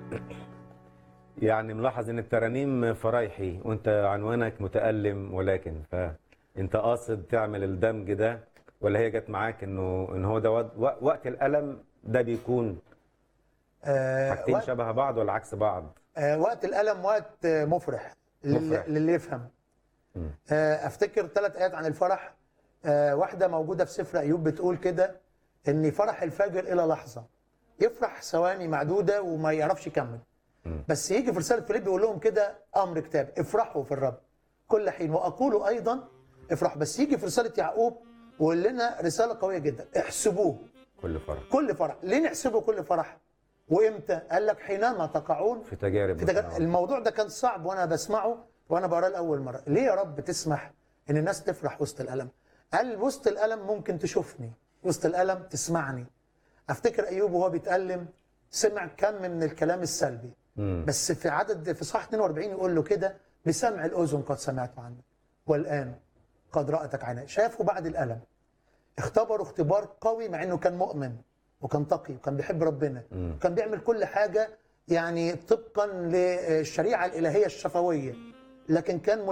يعني ملاحظ ان الترانيم فرايحي وانت عنوانك متألم ولكن فانت قاصد تعمل الدمج ده ولا هي جت معاك انه ان هو ده وقت- وقت الألم ده بيكون آه حاجتين وقت, شبه بعض ولا عكس بعض؟ آه وقت الالم وقت آه مفرح للي, مفرح. للي يفهم مم. آه افتكر ثلاث ايات عن الفرح آه واحده موجوده في سفر ايوب بتقول كده ان فرح الفجر الى لحظه يفرح ثواني معدوده وما يعرفش يكمل مم. بس يجي في رساله فيليب يقول لهم كده امر كتاب افرحوا في الرب كل حين واقول ايضا افرح بس يجي في رساله يعقوب ويقول لنا رساله قويه جدا احسبوه كل فرح كل فرح ليه نحسبه كل فرح وامتى قال لك حينما تقعون في تجارب في تجار- متنوعة. الموضوع ده كان صعب وانا بسمعه وانا بقراه لاول مره ليه يا رب تسمح ان الناس تفرح وسط الالم قال وسط الالم ممكن تشوفني وسط الالم تسمعني افتكر ايوب وهو بيتالم سمع كم من الكلام السلبي مم. بس في عدد في صح 42 يقول له كده بسمع الاذن قد سمعت عنك والان قد راتك عيني شافوا بعد الالم اختبروا اختبار قوي مع انه كان مؤمن وكان تقي وكان بيحب ربنا مم. وكان بيعمل كل حاجه يعني طبقا للشريعه الالهيه الشفويه لكن كان